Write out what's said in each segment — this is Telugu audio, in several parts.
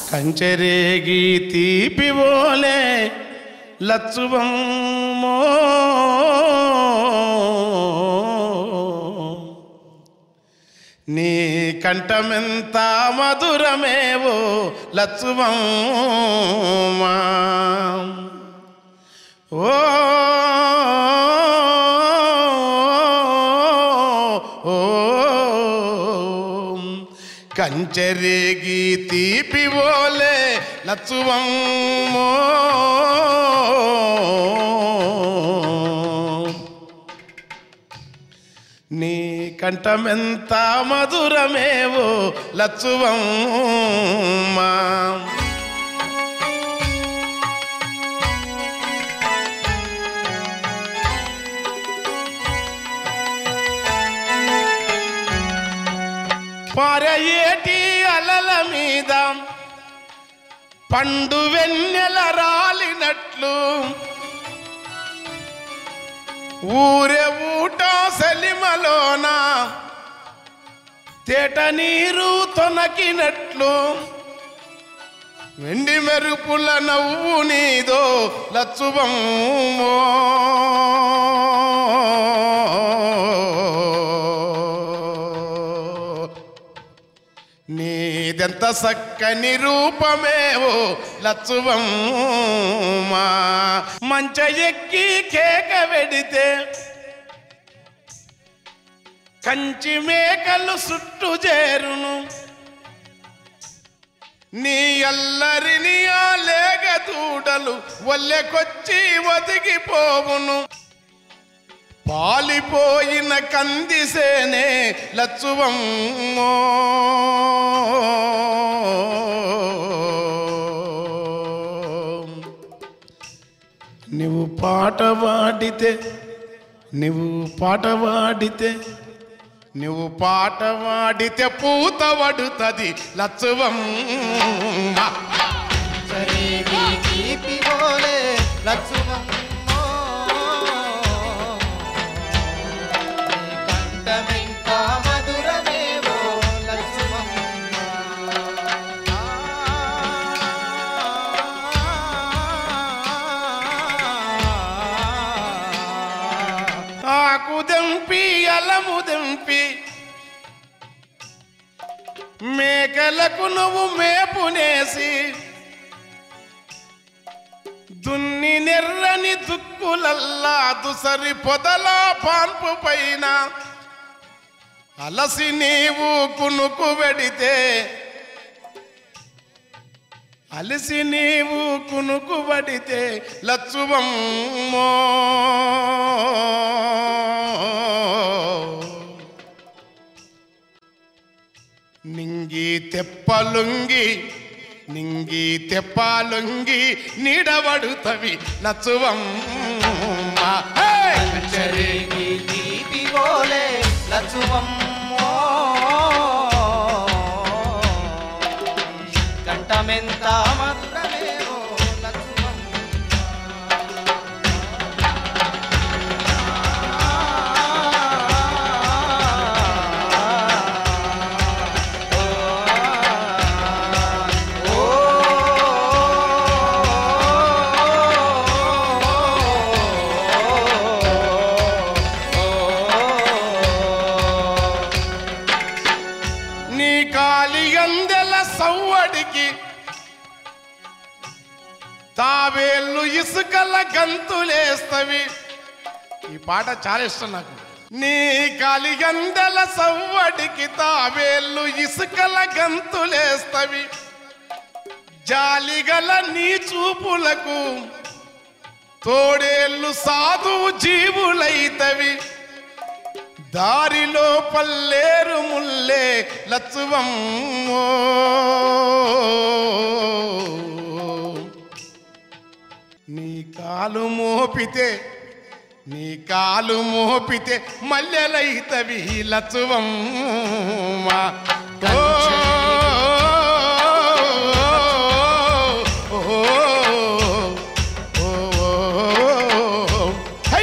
కంచెరేగి తీపివోలే లచ్చువమ్మో నీ కంఠమెంత మధురమేవో లచ్చువమ్మా ఓ ఓ కంచెరేగి తీపివోలే లచ్చువమ్మో నీ కంఠమెంత మధురమేవో లచ్చువమ్మా పారయేటి అలల మీద పండు వెన్నెల రాలినట్లు ఊరే ఊట సెలిమలోన తేట నీరు తొనకినట్లు వెండి మెరుపుల నవ్వు నీదో లచ్చువమ్మో నీదెంత సక్కని రూపమేవో లచ్చువమ్మా మంచ ఎక్కి కేక వెడితే కంచి మేకలు చుట్టు చేరును నీ అల్లరిని ఆ లేగ దూడలు వల్లెకొచ్చి ఒదిగిపోవును పాలిపోయిన కందిసేనే లచ్చువమ్మో నువ్వు పాట పాడితే నువ్వు పాట పాడితే నువ్వు పాట పాడితే పూత పడుతుంది లచ్చువమ్మ సరేగి తీపి పోలే లక్ష్మమ్మో నీ కంఠమెంత మధురమేవో లక్ష్మమ్మ ఆకు దెంపి అలము దెంపి మేకలకు నువ్వు మేపునేసి దున్ని నెర్రని దుక్కులల్లా దుసరి పొదల పాన్పు పైన అలసి నీవు కునుకు వెడితే అలసి నీవు కునుకు పడితే లచ్చువమ్మో నింగి తెప్పలుంగి నింగి తెప్పాలుంగి నీడబడుతవి లచ్చువమ్మ హే! సరేగి తీపి పోలే లక్ష్మమ్మో కంఠమెంత మధురమేవో నీ కాలి అందెల సవ్వడికి తావేళ్ళు ఇసుకల గంతులేస్తవి ఈ పాట చాలా ఇష్టం నాకు నీ కాలి గందెల సవ్వడికి తావేళ్ళు ఇసుకల గంతులేస్తవి జాలిగల నీ చూపులకు తోడేళ్ళు సాధువు జీవులైతవి దారిలో పల్లేరు ముల్లే లచ్చువమ్మో నీ కాలు మోపితే నీ కాలు మోపితే మల్లెలైతవి లచ్చువమ్మ ఓ, ఓ, ఓ, ఓ, హై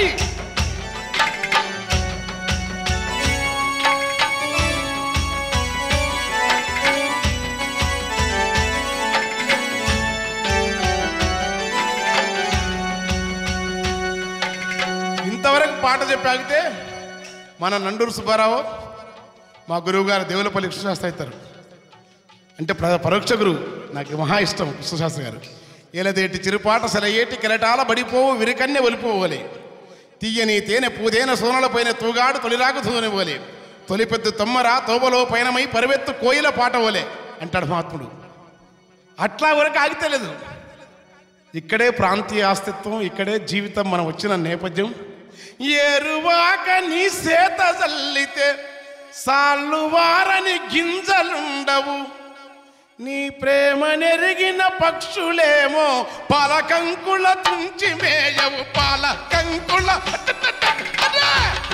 పాట చెప్పి ఆగితే మన నండూరు సుబ్బారావు మా గురువు గారు దేవులపల్లి కృష్ణశాస్త్రి అవుతారు అంటే ప్ర- పరోక్ష గురువు నాకు మహా ఇష్టం కృష్ణశాస్త్రి గారు ఏలదేటి చిరుపాట సెలయేటి కెరటాల బడిపోవు విరికన్య ఒలిపోవలే తీయని తేనె పూదేన సోనల పైన తూగాడు తొలిరాకు తూనివ్వలే తొలి పెద్ద తొమ్మర తోబలో పైనమై పరివెత్తు కోయిల పాట ఓలే అంటాడు మహాత్ముడు అట్లా వరకు ఆగితలేదు ఇక్కడే ప్రాంతీయ అస్తిత్వం ఇక్కడే జీవితం మనం వచ్చిన నేపథ్యం ఏరువాక నీ సేత జల్లితే సాళ్ళు వారని గింజలుండవు నీ ప్రేమ నెరిగిన పక్షులేమో పాలకంకుల తుంచి మేయవు పాలకంకుల అదే!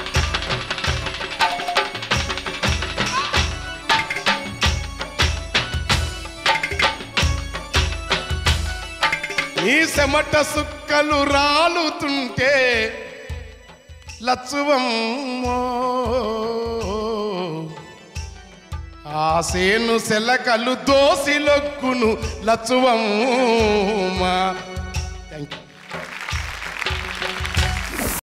నీ చెమట సుక్కలు రాలుతుంటే లచ్చువమ్మో ఆ సేను సెలకలు దోసిలొక్కును లచ్చువమ్మా థ్యాంక్ యూ